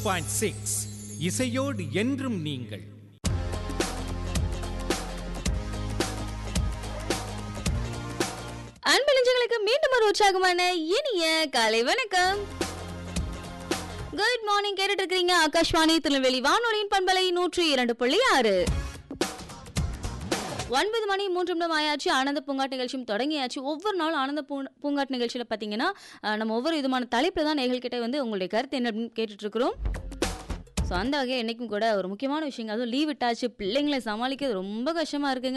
point six இசையோடு என்றும் நீங்கள் அன்பு நெஞ்சங்களுக்கு மீண்டும் ஒரு உற்சாகமான இனிய காலை வணக்கம் குட் மார்னிங் கேட்டுட்டு இருக்கிறீங்க ஆகாஷ்வாணி திருநெல்வேலி வானொலியின் பண்பலை நூற்றி இரண்டு புள்ளி ஆறு ஒன்பது மணி மூன்று நிமிடம் ஆயாச்சு ஆனந்த பூங்காட் நிகழ்ச்சியும் தொடங்கியாச்சு ஒவ்வொரு நாளும் ஆனந்த பூ பூங்காட் நிகழ்ச்சியில் பார்த்தீங்கன்னா அஹ், நம்ம ஒவ்வொரு விதமான தலைப்பில் தான் நேர்கள் கிட்ட வந்து உங்களுடைய கருத்து என்ன அப்படின்னு கேட்டுட்டு இருக்கிறோம் ஸோ அந்த வகையை என்றைக்கும் கூட ஒரு முக்கியமான விஷயங்க அதுவும் லீவ் விட்டாச்சு பிள்ளைங்களை சமாளிக்கிறது ரொம்ப கஷ்டமாக இருக்குங்க